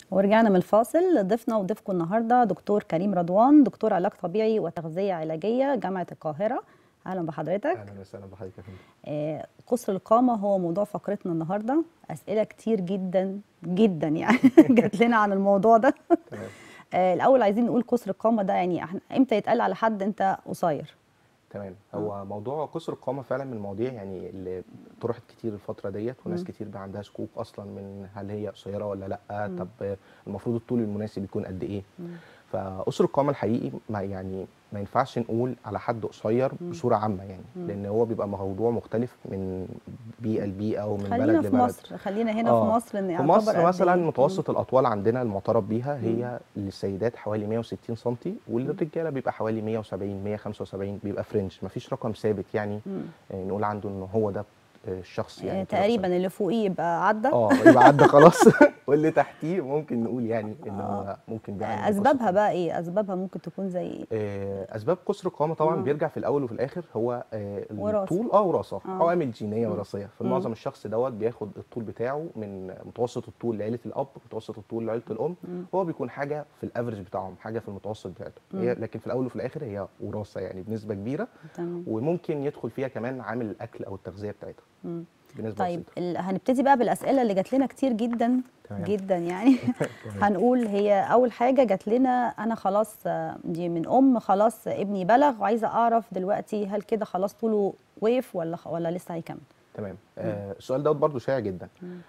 ورجعنا من الفاصل ضيفنا وضيفكم النهارده دكتور كريم رضوان دكتور علاج طبيعي وتغذيه علاجيه جامعه القاهره اهلا بحضرتك اهلا وسهلا بحضرتك يا فندم آه، قصر القامه هو موضوع فقرتنا النهارده اسئله كتير جدا جدا يعني جات لنا عن الموضوع ده تمام آه، الاول عايزين نقول قصر القامه ده يعني احنا امتى يتقال على حد انت قصير تمام هو موضوع قصر القامه فعلا من المواضيع يعني اللي طرحت كتير الفتره ديت وناس مم. كتير بقى عندها شكوك اصلا من هل هي قصيره ولا لا طب المفروض الطول المناسب يكون قد ايه فقصر القامه الحقيقي ما يعني ما ينفعش نقول على حد قصير بصوره عامه يعني لان هو بيبقى موضوع مختلف من بيئه لبيئه ومن بلد خلينا في لبلد مصر خلينا هنا آه. في مصر ان في يعتبر مصر قد مثلا إيه؟ متوسط الاطوال عندنا المعترف بيها هي للسيدات حوالي 160 سم وللرجاله بيبقى حوالي 170 175 بيبقى فرنج مفيش رقم ثابت يعني مم. آه، نقول عنده ان هو ده آه، الشخص يعني آه، كده تقريبا قصير. اللي فوقيه يبقى عدى اه يبقى عدى خلاص واللي تحتيه ممكن نقول يعني ان هو ممكن بيعاني من قصر اسبابها القامة. بقى ايه اسبابها ممكن تكون زي ايه آه، اسباب قصر القامه طبعا مم. بيرجع في الاول وفي الاخر هو آه، وراثة. الطول اه وراثه آه. عوامل جينيه مم. وراثيه في مم. معظم الشخص دوت بياخد الطول بتاعه من متوسط الطول لعيله الاب متوسط الطول لعيله الام مم. هو بيكون حاجه في الافرج بتاعهم حاجه في المتوسط بتاعتهم هي لكن في الاول وفي الاخر هي وراثه يعني بنسبه كبيره تمام وممكن يدخل فيها كمان عامل الاكل او التغذيه بتاعتها مم. بنسبه طيب بسيطه ال- هنبتدي بقى بالاسئله اللي جات لنا كتير جدا تمام. جدا يعني هنقول هي اول حاجه جات لنا انا خلاص آه، دي من ام خلاص ابني بلغ وعايزه اعرف دلوقتي هل كده خلاص طوله وقف ولا ولا لسه هيكمل تمام آه السؤال دوت برضو شائع جدا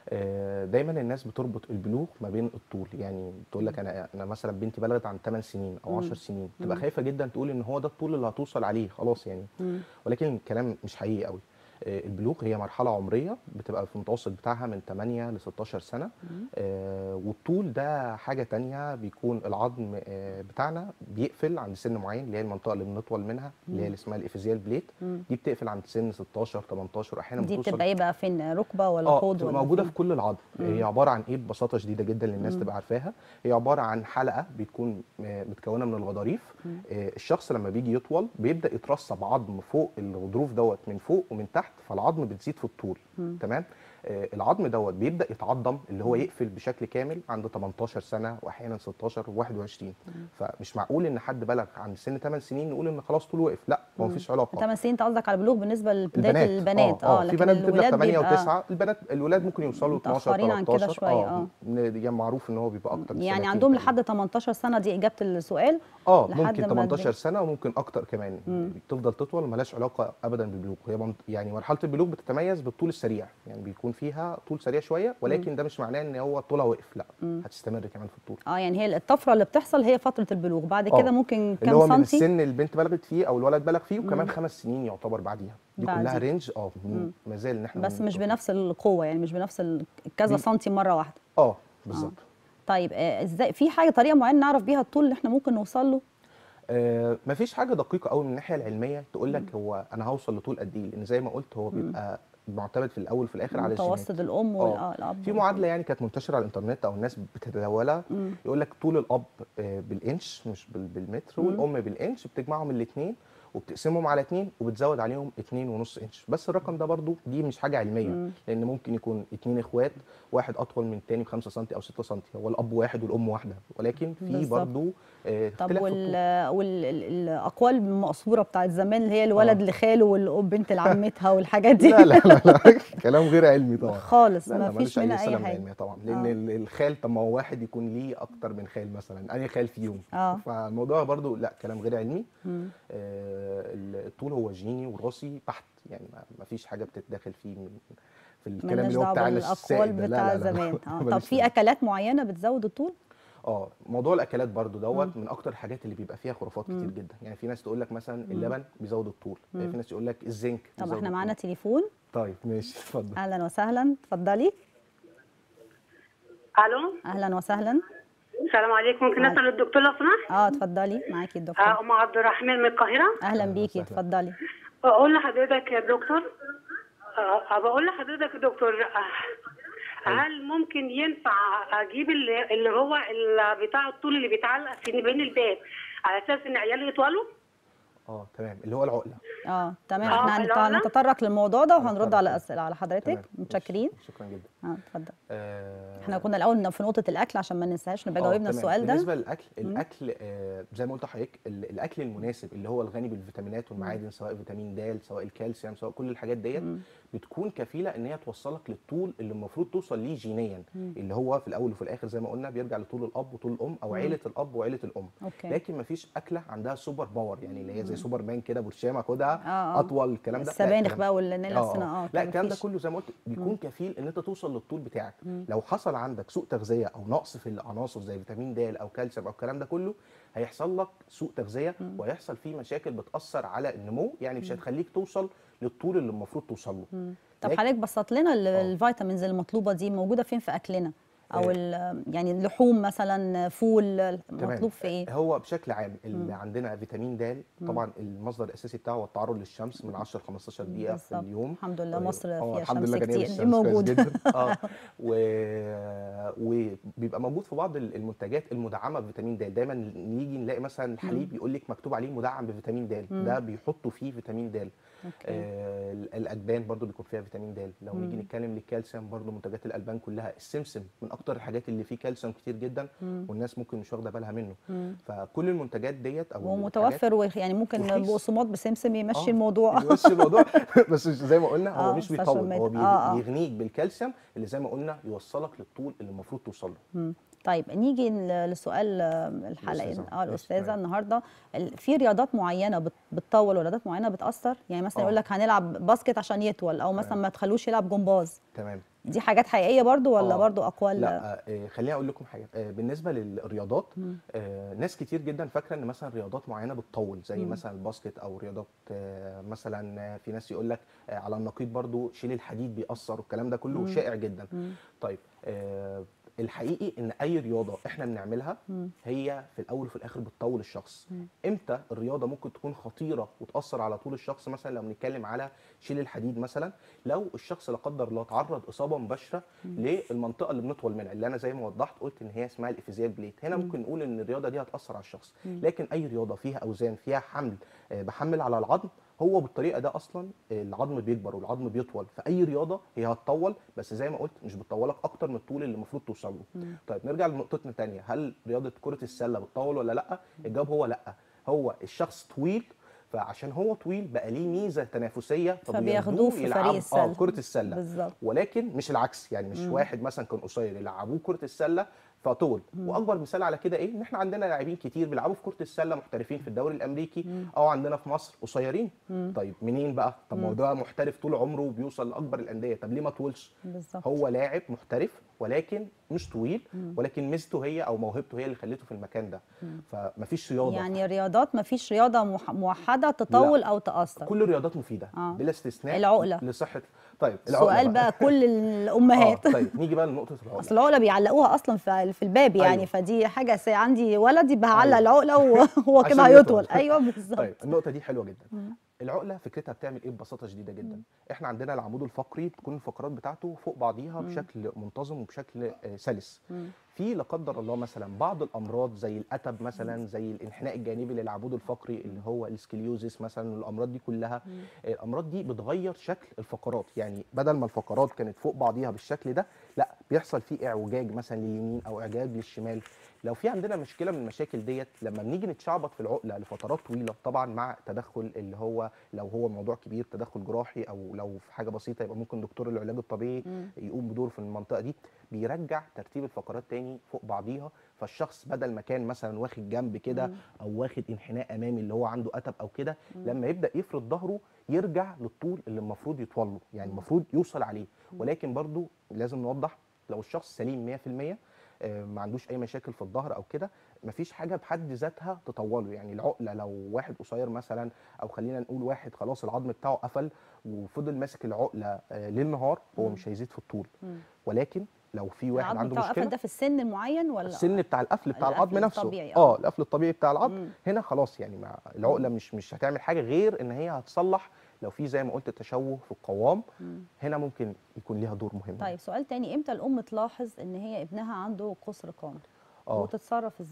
آه دايما الناس بتربط البلوغ ما بين الطول يعني تقول لك انا انا مثلا بنتي بلغت عن 8 سنين او 10 سنين تبقى خايفه جدا تقول ان هو ده الطول اللي هتوصل عليه خلاص يعني ولكن الكلام مش حقيقي قوي آه، البلوغ هي مرحلة عمرية بتبقى في المتوسط بتاعها من 8 ل 16 سنة آه، والطول ده حاجة تانية بيكون العظم آه، بتاعنا بيقفل عند سن معين اللي هي المنطقة اللي بنطول منها اللي هي اللي اسمها الإفيزيال بليت دي بتقفل عند سن 16 18 أحيانا دي بتوصل بتبقى ايه بقى فين ركبه ولا اه حوض بتبقى ولا موجوده فين؟ في كل العظم هي عباره عن ايه ببساطه شديده جدا للناس تبقى عارفاها هي عباره عن حلقه بتكون آه، متكونه من الغضاريف آه، الشخص لما بيجي يطول بيبدا يترسب عظم فوق الغضروف دوت من فوق ومن تحت فالعظم بتزيد في الطول تمام آه، العظم دوت بيبدا يتعضم اللي هو يقفل بشكل كامل عند 18 سنه واحيانا 16 و21 فمش معقول ان حد بلغ عند سن 8 سنين نقول ان خلاص طوله وقف لا ما فيش علاقه 8 سنين انت قصدك على البلوغ بالنسبه لبدايه البنات اه, آه في بنات بتبلغ الولاد 8 بيبقى- و9 البنات الولاد ممكن يوصلوا 12 متأخرين عن كده 13 شوية، آه. من- يعني معروف ان هو بيبقى اكتر يعني بسنتين عندهم تقريباً. لحد 18 سنه دي اجابه السؤال اه لحد ممكن ما 18 تبقى- سنه وممكن اكتر كمان تفضل تطول ملهاش علاقه ابدا بالبلوغ هي منط... يعني مرحله البلوغ بتتميز بالطول السريع يعني بيكون فيها طول سريع شويه ولكن ده مش معناه ان هو طولها وقف لا هتستمر كمان في الطول اه يعني هي الطفره اللي بتحصل هي فتره البلوغ بعد آه. كده ممكن اللي هو كام من سنتي السن اللي البنت بلغت فيه او الولد بلغ فيه وكمان خمس سنين يعتبر بعديها دي بعديه. كلها رينج اه ما زال ان احنا بس مش بنطول. بنفس القوه يعني مش بنفس ال- كذا دي- سنتي مره واحده اه بالظبط طيب آه، ازاي في حاجه طريقه معينه نعرف بيها الطول اللي احنا ممكن نوصل له آه مفيش حاجه دقيقه قوي من الناحيه العلميه تقول لك هو انا هوصل لطول قد ايه لان زي ما قلت هو بيبقى معتمد في الاول وفي الاخر على الجينات متوسط الام آه. والاب في معادله يعني كانت منتشره على الانترنت او الناس بتتداولها يقول لك طول الاب آه، بالانش مش بال- بالمتر والام بالانش بتجمعهم الاثنين وبتقسمهم على اثنين وبتزود عليهم اتنين ونص انش بس الرقم ده برضو دي مش حاجه علميه لان ممكن يكون اتنين اخوات واحد اطول من الثاني ب 5 سم او 6 سم هو الاب واحد والام واحده ولكن في بالظبط. برضو آه، طب اختلاف في الطول. والاقوال المقصوره بتاعت زمان اللي هي الولد لخاله والبنت لعمتها والحاجات دي لا لا لا لا كلام غير علمي طبعا خالص لا لا ما فيش ملوش منها اي سلام حاجه علمي طبعا لان آه. ال- الخال طب ما هو واحد يكون ليه اكتر من خال مثلا اي خال فيهم آه. فالموضوع برضو لا كلام غير علمي آه الطول هو جيني وراثي بحت يعني ما- ما فيش حاجه بتتداخل فيه من في الكلام مالناش اللي هو دعوه بتاع بالاقوال السائد ده. لا، بتاع لا، لا، زمان اه طب ماليش في دعوة. اكلات معينه بتزود الطول اه موضوع الاكلات برضو دوت من اكتر الحاجات اللي بيبقى فيها خرافات كتير جدا يعني في ناس تقول لك مثلا اللبن بيزود الطول في ناس يقول لك الزنك طب بيزود احنا معانا الطول. تليفون طيب ماشي اتفضل اهلا وسهلا اتفضلي الو اهلا وسهلا السلام عليكم ممكن اسال الدكتور لو سمحت اه اتفضلي معاكي الدكتور آه، ام عبد الرحمن من القاهره اهلا أهلا بيكي وسهلا. اتفضلي بقول لحضرتك يا دكتور آه، بقول لحضرتك يا دكتور آه، هل ممكن ينفع اجيب اللي اللي هو ال- بتاع الطول اللي بيتعلق في بين الباب على اساس ان عيالي يطولوا؟ اه تمام اللي هو العقله اه تمام آه، احنا هنت- العقلة؟ هنتطرق للموضوع ده وهنرد هنتطرق على له. اسئله على حضرتك تمام متشكرين ماشي، شكرا جدا اه اتفضل آه احنا كنا الاول في نقطه الاكل عشان ما ننساهاش نبقى آه، جاوبنا تمام. السؤال ده بالنسبه للاكل الاكل آه زي ما قلت لحضرتك ال- الاكل المناسب اللي هو الغني بالفيتامينات والمعادن سواء فيتامين د سواء الكالسيوم سواء كل الحاجات ديت بتكون كفيله ان هي توصلك للطول اللي المفروض توصل ليه جينيا اللي هو في الاول وفي الاخر زي ما قلنا بيرجع لطول الاب وطول الام او عيله الاب وعيله الام أوكي. لكن مفيش اكله عندها سوبر باور يعني اللي هي زي سوبر مان كده برشامه خدها آه، آه. اطول الكلام ده لا، السبانخ الكلام- بقى والنيل آه، السنة اه لا كده الكلام ده مفيش. كله زي ما قلت بيكون كفيل ان انت توصل للطول بتاعك لو حصل عندك سوء تغذيه او نقص في العناصر زي فيتامين د او كالسيوم او الكلام ده كله هيحصل لك سوء تغذيه وهيحصل فيه مشاكل بتاثر على النمو يعني مش هتخليك توصل للطول اللي المفروض توصل له طب لكن- حضرتك بسط لنا ال- آه. الفيتامينز المطلوبه دي موجوده فين في اكلنا او آه. ال- يعني اللحوم مثلا فول تمام. مطلوب في ايه هو بشكل عام اللي عندنا فيتامين د طبعا المصدر الاساسي بتاعه هو التعرض للشمس من 10 ل 15 دقيقه في بالظبط. اليوم الحمد لله و- مصر آه، فيها الحمد شمس لله جنيه كتير الشمس دي كويس موجود جدا اه و... وبيبقى موجود في بعض المنتجات المدعمه بفيتامين د دايما نيجي نلاقي مثلا الحليب يقول لك مكتوب عليه مدعم بفيتامين د ده بيحطوا فيه فيتامين د آه الالبان برضو بيكون فيها فيتامين د لو نيجي نتكلم للكالسيوم برضو منتجات الالبان كلها السمسم من اكتر الحاجات اللي فيه كالسيوم كتير جدا والناس ممكن مش واخده بالها منه فكل المنتجات ديت او وهو الحاجات- متوفر ويخ- يعني ممكن ورخيص. بقسماط بسمسم يمشي آه، الموضوع يمشي الموضوع بس زي ما قلنا هو آه، مش بس عشان بيطول ما هو يت- بي- آه، آه. بيغنيك بالكالسيوم اللي زي ما قلنا يوصلك للطول اللي المفروض توصل له مم. طيب نيجي ل- لسؤال آه، الحلقه الأستاذة. اه ماشي، الاستاذه تمام. النهارده ال- في رياضات معينه بت- بتطول ورياضات معينه بتاثر يعني مثلا آه. يقول لك هنلعب باسكت عشان يطول او مثلا ما تخلوش يلعب جمباز تمام دي حاجات حقيقيه برضو ولا آه. برضو اقوال لا آه، خليني اقول لكم حاجه آه، بالنسبه للرياضات آه، ناس كتير جدا فاكره ان مثلا رياضات معينه بتطول زي مثلا الباسكت او رياضات آه، مثلا آه، في ناس يقول لك آه، على النقيض برضو شيل الحديد بيأثر والكلام ده كله شائع جدا طيب آه، الحقيقي ان اي رياضه احنا بنعملها هي في الاول وفي الاخر بتطول الشخص امتى الرياضه ممكن تكون خطيره وتاثر على طول الشخص مثلا لو بنتكلم على شيل الحديد مثلا لو الشخص لا قدر الله تعرض اصابه مباشره للمنطقه اللي بنطول منها اللي انا زي ما وضحت قلت ان هي اسمها الافيزيال بليت هنا ممكن نقول ان الرياضه دي هتاثر على الشخص لكن اي رياضه فيها اوزان فيها حمل آه، بحمل على العظم هو بالطريقه ده اصلا العظم بيكبر والعظم بيطول فاي رياضه هي هتطول بس زي ما قلت مش بتطولك اكتر من الطول اللي المفروض توصل له طيب نرجع لنقطتنا الثانيه هل رياضه كره السله بتطول ولا لا الجواب هو لا هو الشخص طويل فعشان هو طويل بقى ليه ميزه تنافسيه فبياخدوه في فريق يلعب- اه السلة. كره السله بالظبط. ولكن مش العكس يعني مش واحد مثلا كان قصير يلعبوه كره السله فطول واكبر مثال على كده ايه ان احنا عندنا لاعبين كتير بيلعبوا في كره السله محترفين في الدوري الامريكي او عندنا في مصر قصيرين طيب منين بقى طب ما هو ده محترف طول عمره وبيوصل لاكبر الانديه طب ليه ما طولش بالظبط هو لاعب محترف ولكن مش طويل ولكن ميزته هي او موهبته هي اللي خلته في المكان ده فمفيش رياضه يعني رياضات ما فيش رياضه مح- موحده تطول او تاثر كل الرياضات مفيده آه. بلا استثناء العقلة. لصحه طيب العقله سؤال بقى كل الامهات آه طيب نيجي بقى لنقطه العقله اصل العقله بيعلقوها اصلا في في الباب يعني أيوة. فدي حاجه سي عندي ولد يبقى هعلق أيوة. العقله وهو كده عشان هيطول يطول. ايوه بالظبط طيب النقطة دي حلوة جدا. العقلة فكرتها بتعمل ايه ببساطة شديدة جدا. احنا عندنا العمود الفقري بتكون الفقرات بتاعته فوق بعضيها بشكل منتظم وبشكل آه، سلس. في لا قدر الله مثلا بعض الامراض زي الاتب مثلا زي الانحناء الجانبي للعمود الفقري اللي هو السكليوزيس مثلا الامراض دي كلها آه، الامراض دي بتغير شكل الفقرات يعني بدل ما الفقرات كانت فوق بعضيها بالشكل ده لا بيحصل فيه اعوجاج مثلا لليمين او اعجاج للشمال لو في عندنا مشكله من المشاكل ديت لما بنيجي نتشعبط في العقله لفترات طويله طبعا مع تدخل اللي هو لو هو موضوع كبير تدخل جراحي او لو في حاجه بسيطه يبقى ممكن دكتور العلاج الطبيعي يقوم بدور في المنطقه دي بيرجع ترتيب الفقرات تاني فوق بعضيها فالشخص بدل ما كان مثلا واخد جنب كده او واخد انحناء امامي اللي هو عنده اتب او كده لما يبدا يفرد ظهره يرجع للطول اللي المفروض يطول له يعني المفروض يوصل عليه ولكن برضو لازم نوضح لو الشخص سليم 100% آه، ما عندوش اي مشاكل في الظهر او كده مفيش حاجه بحد ذاتها تطوله يعني العقله لو واحد قصير مثلا او خلينا نقول واحد خلاص العظم بتاعه قفل وفضل ماسك العقله آه، ليل نهار هو مش هيزيد في الطول ولكن لو في واحد العظم عنده بتاعه قفل مشكله ده في السن المعين ولا السن بتاع القفل بتاع القفل العظم نفسه الطبيعي، آه. اه القفل الطبيعي بتاع العظم مم. هنا خلاص يعني مع العقله مش مش هتعمل حاجه غير ان هي هتصلح لو في زي ما قلت تشوه في القوام هنا ممكن يكون ليها دور مهم طيب سؤال تاني امتى الام تلاحظ ان هي ابنها عنده قصر قامه آه. وتتصرف ازاي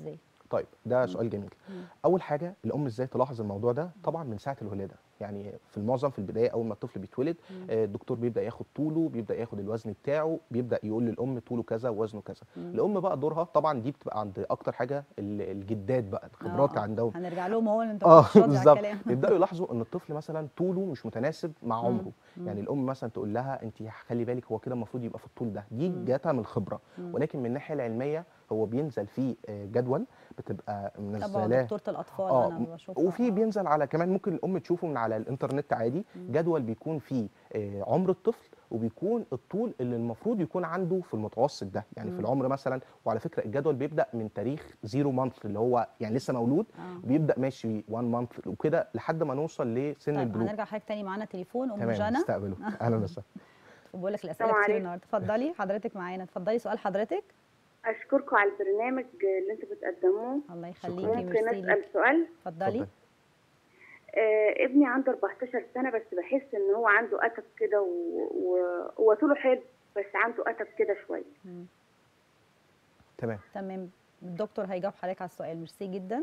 طيب ده سؤال جميل اول حاجه الام ازاي تلاحظ الموضوع ده طبعا من ساعه الولاده يعني في المعظم في البدايه اول ما الطفل بيتولد آه، الدكتور بيبدا ياخد طوله بيبدا ياخد الوزن بتاعه بيبدا يقول للام طوله كذا ووزنه كذا الام بقى دورها طبعا دي بتبقى عند اكتر حاجه ال- الجدات بقى الخبرات آه، عندهم هنرجع لهم هو اللي انت اه مش راضي على بالظبط الكلام يبداوا يلاحظوا ان الطفل مثلا طوله مش متناسب مع عمره يعني الام مثلا تقول لها انت خلي بالك هو كده المفروض يبقى في الطول ده دي جاتها من الخبره ولكن من الناحيه العلميه هو بينزل فيه آه، جدول بتبقى طبعا منزلاه دكتوره الاطفال اه انا بشوفها وفي آه. بينزل على كمان ممكن الام تشوفه من على الانترنت عادي جدول بيكون فيه آه، عمر الطفل وبيكون الطول اللي المفروض يكون عنده في المتوسط ده يعني في العمر مثلا وعلى فكره الجدول بيبدا من تاريخ زيرو مانث اللي هو يعني لسه مولود آه. وبيبدا ماشي 1 مانث وكده لحد ما نوصل لسن طيب البلوغ هنرجع حضرتك تاني معانا تليفون ام تمام جنى استقبله اهلا وسهلا وبقول لك الاسئله السلام كتير عليكم. النهارده اتفضلي حضرتك معانا اتفضلي سؤال حضرتك أشكركم على البرنامج اللي أنتوا بتقدموه الله يخليكي ممكن ميرسي أسأل ليك. سؤال اتفضلي اتفضلي. آه ابني عنده 14 سنة بس بحس إن هو عنده قتب كده و- وهو طوله حلو بس عنده قتب كده شوية تمام تمام الدكتور هيجاوب حضرتك على السؤال ميرسي جدا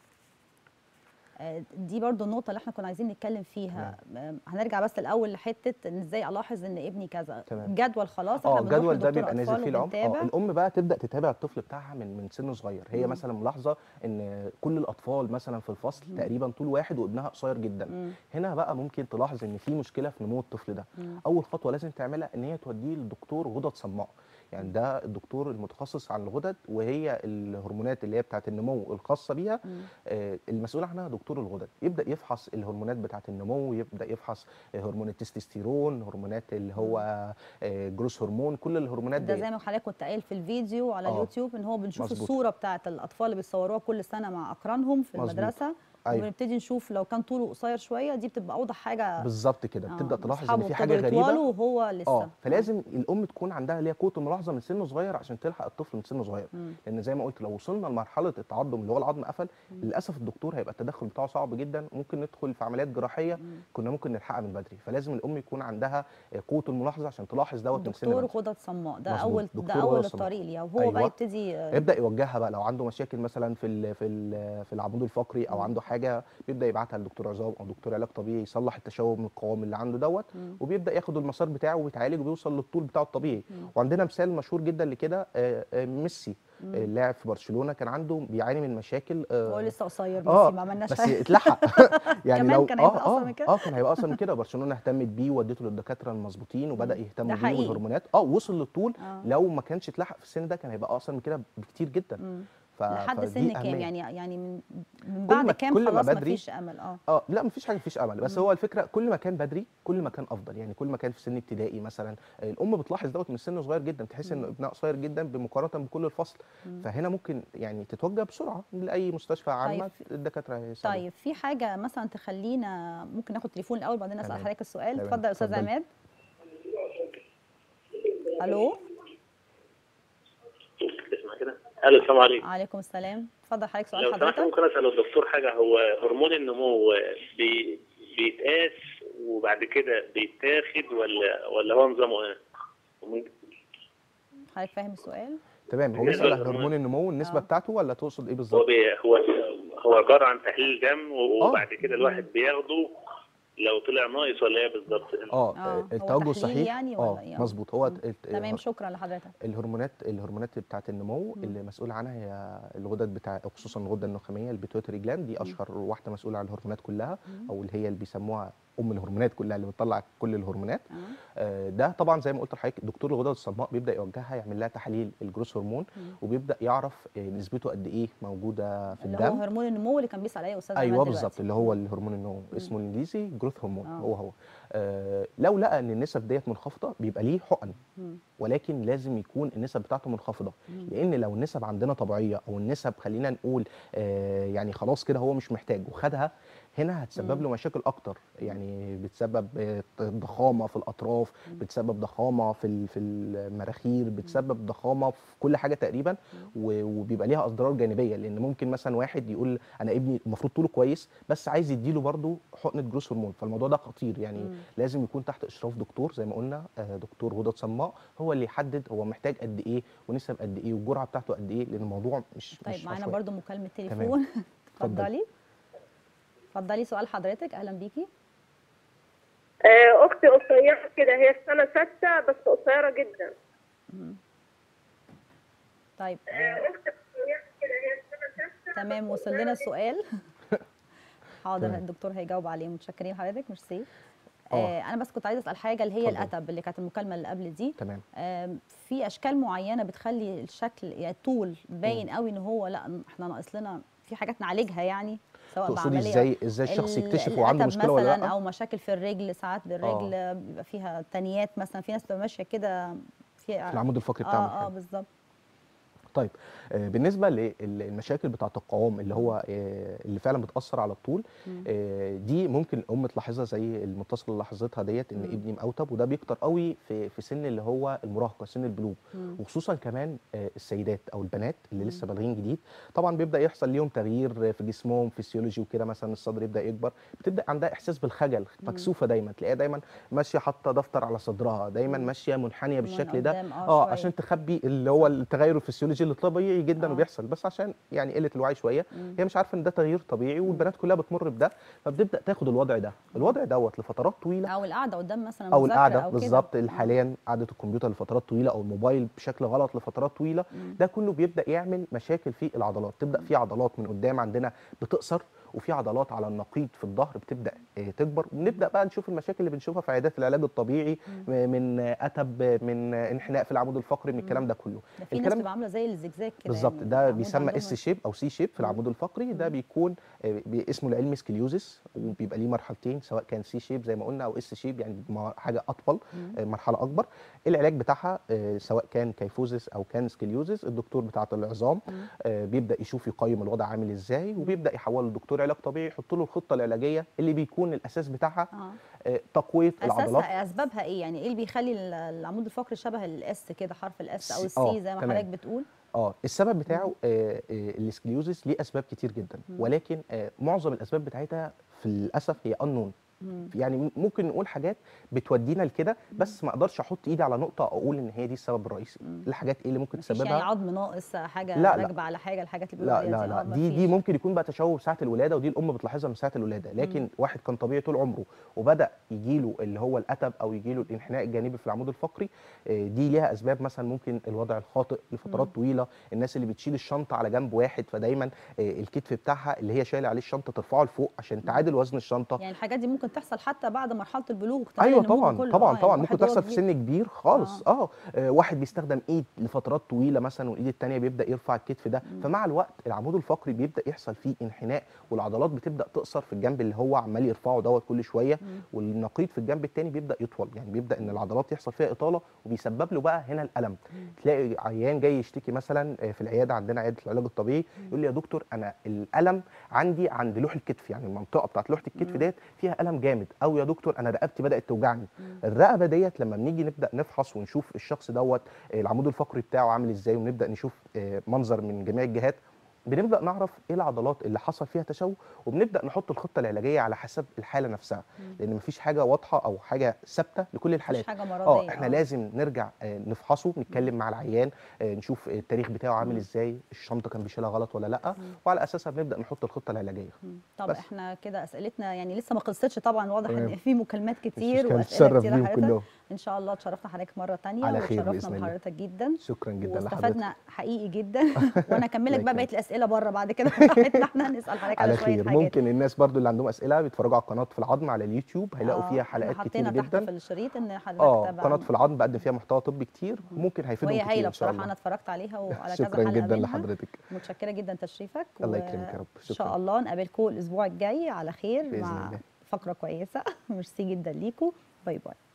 آه، دي برضو النقطة اللي احنا كنا عايزين نتكلم فيها آه، هنرجع بس الأول لحتة إن ازاي ألاحظ إن ابني كذا تمام. جدول خلاص احنا اه بنروح الجدول ده لدكتور بيبقى نازل أطفال فيه العمر وبنتابع. اه الام بقى تبدا تتابع الطفل بتاعها من من سن صغير هي مثلا ملاحظه ان كل الاطفال مثلا في الفصل تقريبا طول واحد وابنها قصير جدا هنا بقى ممكن تلاحظ ان في مشكله في نمو الطفل ده اول خطوه لازم تعملها ان هي توديه للدكتور غدد صماء يعني ده الدكتور المتخصص عن الغدد وهي الهرمونات اللي هي بتاعه النمو الخاصه بيها آه المسؤول عنها دكتور الغدد يبدا يفحص الهرمونات بتاعه النمو يبدا يفحص آه، هرمون التستوستيرون هرمونات اللي هو آه جروس هرمون كل الهرمونات ده دي زي ما حضرتك كنت قايل في الفيديو على آه. اليوتيوب ان هو بنشوف مظبوط. الصوره بتاعه الاطفال اللي بيصوروها كل سنه مع اقرانهم في مظبوط. المدرسه أيوة. وبنبتدي نشوف لو كان طوله قصير شويه دي بتبقى اوضح حاجه بالظبط كده آه، بتبدا تلاحظ ان أصحابه في حاجه ابتدوا يطولوا غريبه وهو لسه اه فلازم الام تكون عندها ليها قوه الملاحظه من سن صغير عشان تلحق الطفل من سن صغير لان زي ما قلت لو وصلنا لمرحله التعضم اللي هو العظم قفل للاسف الدكتور هيبقى التدخل بتاعه صعب جدا ممكن ندخل في عمليات جراحيه كنا ممكن نلحقها من بدري فلازم الام يكون عندها قوه الملاحظه عشان تلاحظ دوت من سن دكتور بدري غدد صماء ده مظبوط. اول ده دكتور اول غدد صماء. الطريق ليها وهو أيوة. بقى يبتدي آه، يبدا يوجهها بقى لو عنده مشاكل مثلا في ال في ال في العمود الفقري او عنده حاجه بيبدا يبعتها لدكتور عظام او دكتور علاج طبيعي يصلح التشوه من القوام اللي عنده دوت وبيبدا ياخد المسار بتاعه وبيتعالج وبيوصل للطول بتاعه الطبيعي وعندنا مثال مشهور جدا لكده آه، آه، ميسي آه، اللاعب في برشلونه كان عنده بيعاني من مشاكل آه، هو لسه قصير اه ميسي ما عملناش بس حاجه اتلحق يعني كمان لو كان هيبقى اه أقصر اه من كده؟ اه كان هيبقى اقصر من كده برشلونه اهتمت بيه وودته للدكاتره المظبوطين وبدا يهتموا ده بيه حقيقي. والهرمونات اه وصل للطول آه. لو ما كانش اتلحق في السن ده كان هيبقى اقصر من كده بكتير جدا ف... لحد فدي سن كام أهمية. يعني يعني من من كل بعد ما- كام كل ما خلاص ما بدري- فيش امل اه اه لا مفيش حاجه مفيش امل بس هو الفكره كل ما كان بدري كل ما كان افضل يعني كل ما كان في سن ابتدائي مثلا آه، الام بتلاحظ دوت من سن صغير جدا تحس ان ابنها قصير جدا بمقارنه بكل الفصل فهنا ممكن يعني تتوجه بسرعه لاي مستشفى عامه طيب. الدكاتره هيساعدوها. طيب في حاجه مثلا تخلينا ممكن ناخد تليفون الاول بعدين اسال تمام. حضرتك السؤال تمام. اتفضل يا استاذ اتفضلي. عماد الو اسمع كده الو السلام عليكم عليكم السلام اتفضل حضرتك سؤال لو سمحت حضرتك ممكن اسال الدكتور حاجه هو هرمون النمو بي بيتقاس وبعد كده بيتاخد ولا ولا هو نظامه ايه؟ وممكن- حضرتك فاهم السؤال تمام هو بالنسبة بيسال للهرمون. هرمون النمو النسبه آه. بتاعته ولا تقصد ايه هو بالظبط بي هو هو عباره عن تحليل دم و- آه. وبعد كده الواحد بياخده لو طلع ناقص ولا ايه بالظبط؟ اه آه، هو التوجه تحليل الصحيح يعني اه ولا إيه؟ مظبوط هو مم. الت- تمام شكرا لحضرتك الهرمونات الهرمونات بتاعه النمو اللي مسؤول عنها هي الغدد بتاع خصوصا الغده النخاميه البيتويتري جلاند دي اشهر واحده مسؤوله عن الهرمونات كلها او اللي هي اللي بيسموها ام الهرمونات كلها اللي بتطلع كل الهرمونات آه. آه، ده طبعا زي ما قلت لحضرتك دكتور الغدد الصماء بيبدا يوجهها يعمل لها تحاليل الجروس هرمون وبيبدا يعرف آه، نسبته قد ايه موجوده في اللي الدم هو هرمون النمو اللي كان بيسال عليه استاذ عماد ايوه دلوقتي. بالظبط اللي هو الهرمون النمو اسمه الانجليزي جروث هرمون آه. هو هو آه لو لقى ان النسب ديت منخفضه بيبقى ليه حقن مم. ولكن لازم يكون النسب بتاعته منخفضه لان لو النسب عندنا طبيعيه او النسب خلينا نقول آه يعني خلاص كده هو مش محتاج وخدها هنا هتسبب له مشاكل اكتر يعني بتسبب آه، ضخامه في الاطراف بتسبب ضخامه في ال- في المراخير بتسبب ضخامه في كل حاجه تقريبا و- وبيبقى ليها اضرار جانبيه لان ممكن مثلا واحد يقول انا ابني المفروض طوله كويس بس عايز يديله برضه حقنه جروس هرمون فالموضوع ده خطير يعني مم. لازم يكون تحت اشراف دكتور زي ما قلنا آه، دكتور غدد صماء هو اللي يحدد هو محتاج قد ايه ونسب قد ايه والجرعه بتاعته قد ايه لان الموضوع مش طيب مش معانا عشوائي. برضو مكالمه تمام. تليفون اتفضل. اتفضلي اتفضلي سؤال حضرتك اهلا بيكي آه، اختي قصيره كده هي في سنه سته بس قصيره جدا طيب آه، تمام وصل لنا السؤال حاضر تمام. الدكتور هيجاوب عليه متشكرين حضرتك ميرسي آه. آه انا بس كنت عايزه اسال حاجه اللي هي اتفضل. الاتب اللي كانت المكالمه اللي قبل دي تمام آم، في اشكال معينه بتخلي الشكل يعني الطول باين قوي ان هو لا احنا ناقص لنا في حاجات نعالجها يعني سواء تقصدي بعمليه ازاي ازاي الشخص ال- يكتشف هو عنده الأتب مشكله ولا مثلا لا او مشاكل في الرجل ساعات بالرجل بيبقى فيها تنيات مثلا في ناس بتبقى ماشيه كده في في العمود الفقري بتاعه اه اه منحني. بالظبط طيب آه، بالنسبه للمشاكل بتاعه القوام اللي هو آه، اللي فعلا بتاثر على الطول مم. آه، دي ممكن الام تلاحظها زي المتصله اللي لاحظتها ديت ان مم. ابني موتب وده بيكتر قوي في في سن اللي هو المراهقه سن البلوغ مم. وخصوصا كمان آه، السيدات او البنات اللي لسه بالغين جديد طبعا بيبدا يحصل ليهم تغيير في جسمهم فيسيولوجي وكده مثلا الصدر يبدا يكبر بتبدا عندها احساس بالخجل مكسوفه دايما تلاقيها دايما ماشيه حاطه دفتر على صدرها دايما مم. ماشيه منحنيه من بالشكل ده قدام، آه، اه شوية. عشان تخبي اللي هو التغير الفسيولوجي اللي طبيعي جدا آه. وبيحصل بس عشان يعني قله الوعي شويه مم. هي مش عارفه ان ده تغيير طبيعي والبنات كلها بتمر بده فبتبدا تاخد الوضع ده الوضع دوت لفترات طويله او القعده قدام مثلا او مذاكرة القعده أو كده. بالظبط آه. حاليا قعده الكمبيوتر لفترات طويله او الموبايل بشكل غلط لفترات طويله مم. ده كله بيبدا يعمل مشاكل في العضلات تبدا في عضلات من قدام عندنا بتقصر وفي عضلات على النقيض في الظهر بتبدا آه، تكبر ونبدا بقى نشوف المشاكل اللي بنشوفها في عيادات العلاج الطبيعي م- من آه، اتب آه، من آه، انحناء في العمود الفقري من الكلام ده كله ده في ناس الكلام بتبقى عامله زي الزجزاج كده بالظبط يعني ده العمود بيسمى عندهم اس شيب او سي شيب في مم. العمود الفقري ده بيكون آه، بي- اسمه العلمي سكليوزس وبيبقى ليه مرحلتين سواء كان سي شيب زي ما قلنا او اس شيب يعني م- حاجه اطول مم. آه، مرحله اكبر العلاج بتاعها آه، سواء كان كيفوزس او كان سكليوزس الدكتور بتاع العظام مم. آه، بيبدا يشوف يقيم الوضع عامل ازاي وبيبدا يحوله لدكتور علاج طبيعي يحط له الخطه العلاجيه اللي بيكون الاساس بتاعها اه آه، تقويه العضلات اساسها اسبابها ايه يعني ايه اللي بيخلي ال- العمود الفقري شبه الاس كده حرف الاس او سي- آه، السي زي ما تمام. حضرتك بتقول اه السبب بتاعه آه آه السكليوزس ليه اسباب كتير جدا مم. ولكن آه معظم الاسباب بتاعتها في للاسف هي انون مم. يعني ممكن نقول حاجات بتودينا لكده بس ما اقدرش احط ايدي على نقطه اقول ان هي دي السبب الرئيسي مم. الحاجات ايه اللي ممكن مفيش يعني تسببها عظم ناقص حاجه لا، لا. راكبه على حاجه الحاجات اللي بيقولوا لا عليها لا دي لا آه، دي دي مفيش. ممكن يكون بقى تشوه ساعه الولاده ودي الام بتلاحظها من ساعه الولاده لكن واحد كان طبيعي طول عمره وبدا يجيله اللي هو الاتب او يجيله الانحناء الجانبي في العمود الفقري آه، دي ليها اسباب مثلا ممكن الوضع الخاطئ لفترات مم. طويله الناس اللي بتشيل الشنطه على جنب واحد فدايما آه، الكتف بتاعها اللي هي شايله عليه الشنطه ترفعه لفوق عشان تعادل وزن الشنطه يعني الحاجات دي ممكن تحصل حتى بعد مرحله البلوغ واكتمال ايوه النمو طبعا كله. طبعا آه، يعني طبعا واحد ممكن وهو تحصل في كبير. سن كبير خالص اه, آه واحد بيستخدم ايد لفترات طويله مثلا والايد الثانيه بيبدا يرفع الكتف ده مم. فمع الوقت العمود الفقري بيبدا يحصل فيه انحناء والعضلات بتبدا تقصر في الجنب اللي هو عمال يرفعه دوت كل شويه مم. والنقيض في الجنب الثاني بيبدا يطول يعني بيبدا ان العضلات يحصل فيها اطاله وبيسبب له بقى هنا الالم تلاقي عيان جاي يشتكي مثلا آه، في العياده عندنا عياده العلاج الطبيعي يقول لي يا دكتور انا الالم عندي عند لوح الكتف يعني المنطقه بتاعت لوحه الكتف مم. ديت فيها الم جامد او يا دكتور انا رقبتي بدات توجعني مم. الرقبه ديت لما بنيجي نبدا نفحص ونشوف الشخص دوت آه، العمود الفقري بتاعه عامل ازاي ونبدا نشوف آه، منظر من جميع الجهات بنبدا نعرف ايه العضلات اللي حصل فيها تشوه وبنبدا نحط الخطه العلاجيه على حسب الحاله نفسها مم. لان مفيش حاجه واضحه او حاجه ثابته لكل الحالات مفيش حاجه اه مرضيه احنا لازم نرجع آه، نفحصه نتكلم مع العيان آه، نشوف التاريخ بتاعه عامل مم. ازاي الشنطه كان بيشيلها غلط ولا لا مم. وعلى اساسها بنبدا نحط الخطه العلاجيه مم. طب بس. احنا كده اسئلتنا يعني لسه ما خلصتش طبعا واضح ان تمام. في مكالمات كتير كان واسئله تشرف كتير بيهم حضرتك كلهم ان شاء الله تشرفنا حضرتك مره تانية على خير وتشرفنا بإذن الله. بحضرتك جدا شكرا جدا لحضرتك واستفدنا حقيقي جدا وانا اكمل لك الله بقى بقيه يكرمك. الاسئله بره بعد كده براحتنا احنا نسال حضرتك على, على شويه خير حاجات ممكن الناس برضو اللي عندهم اسئله بيتفرجوا على قناه في العظم على اليوتيوب هيلاقوا آه، فيها إحنا حلقات كتير حطينا تحت جدا في الشريط ان حضرتك اه تابع قناه في العظم بقدم فيها محتوى طبي كتير ممكن هيفيدهم وهي كتير هايله ان شاء بصراحه الله انا اتفرجت عليها وعلى كذا شكرا حلقه جدا منها لحضرتك متشكره جدا تشريفك الله و- يكرمك يا رب ان شاء شكرا الله نقابلكم الاسبوع الجاي على خير بإذن مع الله. فقره كويسه ميرسي جدا ليكم باي باي